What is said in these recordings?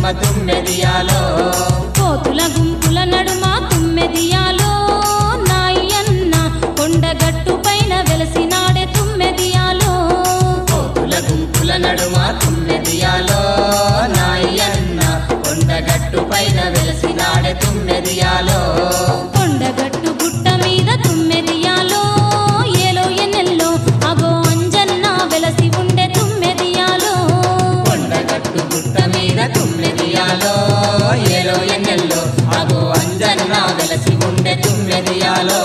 రామమ్మ తుమ్మెదియాలో కోతుల గుంపుల నడుమ తుమ్మెదియాలో నాయన్న కొండగట్టు పైన వెలసినాడే తుమ్మెదియాలో కోతుల గుంపుల నడుమ తుమ్మెదియాలో నాయన్న కొండగట్టు పైన వెలసినాడే తుమ్మెదియాలో కొండగట్టు గుట్ట మీద తుమ్మెదియాలో ఏలో ఎన్నెల్లో అగో అంజన్న వెలసి ఉండే తుమ్మెదియాలో కొండగట్టు గుట్ట మీద తుమ్మెదియాలో ఏలో ఎన్నెల్లో అగో అంజన్న వెలసి ఉండే తుమ్మెదియాలో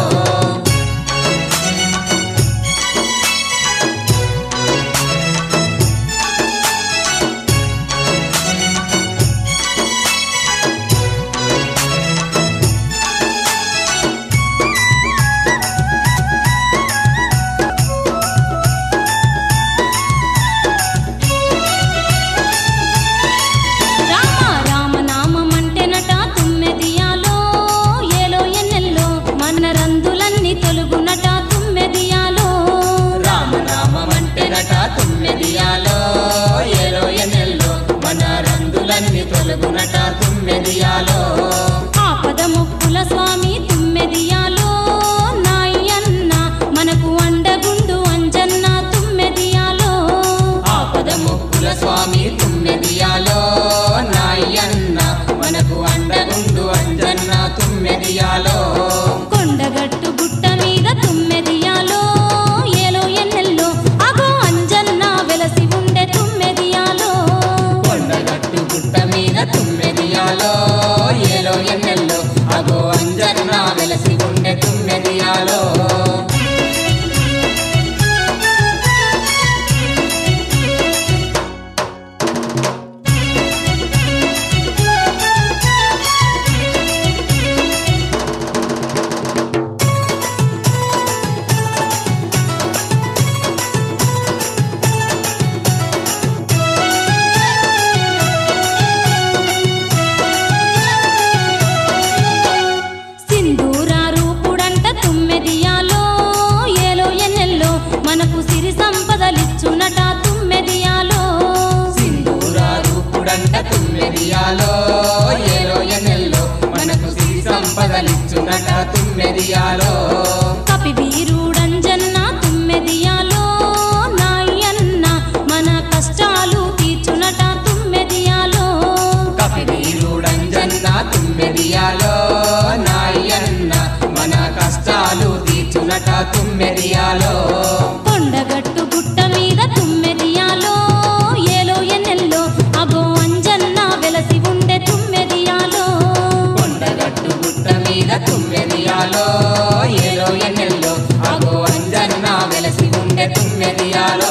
రామ రామ నామమంటెనట తుమ్మెదియాలో ఏలో ఎన్నెల్లో మన రందులన్నీ తొలుగునట తుమ్మెదియాలో రామనామమంటెనట తుమ్మెదియాలో ఏలో ఎన్నెల్లో మన రందులన్నీ తొలగునట తుమ్మెదియాలో ఆపద ముక్కుల స్వామి తుమ్మెదియాలో నాయన్న మనకు అండగుండు అంజన్న తుమ్మెదియాలో ఆపద ముక్కుల స్వామి తుమ్మెదియాలో నాయన్న మనకు అండగుండు అంజన్న తుమ్మెదియాలో కొండగట్టు గుట్ట మీద తుమ్మెదియాలో ఏలో ఎన్నెల్లో అగో అంజన్న వెలసి ఉండే తుమ్మెదియాలో కొండగట్టు గుట్ట మీద తుమ్మెదియాలో ఏలో ఎన్నెల్లో అగో అంజన్న వెలసి ఉండే తుమ్మెదియాలో సింధూర రూపుడంట తుమ్మెదియాలో ఏలో ఎన్నెల్లో మనకు సిరి సంపదలిచ్చునట తుమ్మెదియాలో సింధూర రూపుడంట తుమ్మెదియాలో ఏలో ఎన్నెల్లో మనకు సిరి సంపదలిచ్చునట తుమ్మెదియాలో కపి వీరుడంజన్న తుమ్మెదియాలో నాయన్న మన కష్టాలు తీర్చునట తుమ్మెదియాలో కపివీరుడంజన్న తుమ్మెదియాలో నాయన్న మన కష్టాలు తీర్చునట తుమ్మెదియాలో కొండగట్టు గుట్ట మీద తుమ్మెదియాలో ఏలో ఎన్నెల్లో అగో అంజన్న వెలసి ఉండే తుమ్మెదియాలో కొండగట్టు గుట్ట మీద తుమ్మెదియాలో ఏలో ఎన్నెల్లో అగో అంజన్న వెలసి ఉండే తుమ్మెదియాలో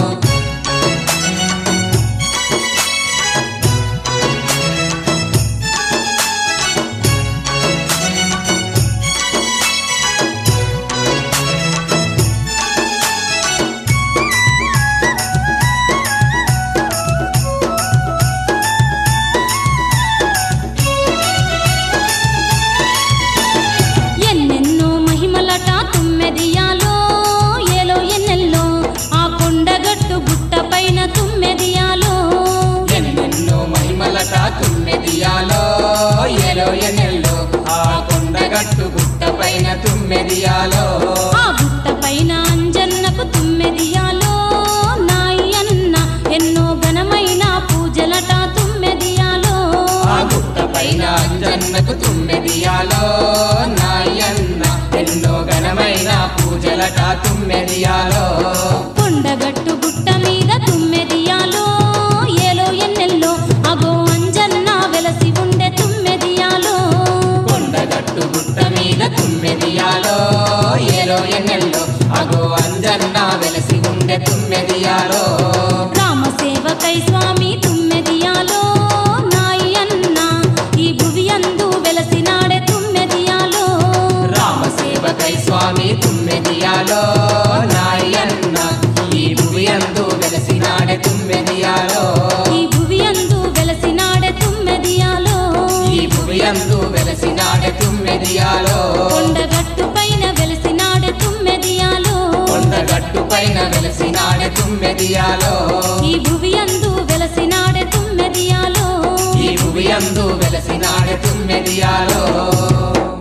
ఎన్నెన్నో మహిమలట తుమ్మెదియాలో ఏలో ఎన్నెల్లో ఆ కొండగట్టు గుట్ట పైన తుమ్మెదియాలో ఎన్నెన్నో మహిమలట తుమ్మెదియాలో ఏలో ఎన్నెల్లో ఆ కొండగట్టు గుట్ట పైన తుమ్మెదియాలో ఆ గుట్ట పైన అంజన్నకు తుమ్మెదియాలో నాయన్న ఎన్నో ఘనమైన పూజలట తుమ్మెదియాలో ఆ గుట్ట పైన అంజన్నకు తుమ్మెదియాలో నాయన్న ఎన్నో ఘనమైన పూజలట తుమ్మెదియాలో కొండగట్టు గుట్ట మీద తుమ్మెదియాలో ఏలో ఎన్నెల్లో అగో అంజన్న వెలసి ఉండే తుమ్మెదియాలో కొండగట్టు గుట్ట మీద తుమ్మెదియాలో ఏలో ఎన్నెల్లో అగో అంజన్న వెలసి ఉండే తుమ్మెదియాలో రామ సేవకై స్వామి తుమ్మెదియాలో నాయన్న ఈ భువి అందు వెలసినాడే తుమ్మెదియాలో రామ సేవకై స్వామి తుమ్మెదియాలో నాయన్న ఈ భువి అందు వెలసినాడే తుమ్మెదియాలో ఈ భువి అందు వెలసినాడే తుమ్మెదియాలో ఈ భువి అందు వెలసినాడే తుమ్మెదియాలో కొండగట్టు పైన వెలసినాడే తుమ్మెదియాలో కొండగట్టు పైన వెలసినాడే తుమ్మెదియాలో ఈ భువి అందు వెలసినాడే తుమ్మెదియాలో ఈ భువియందు వెలసినాడ తుమ్మెదియాలో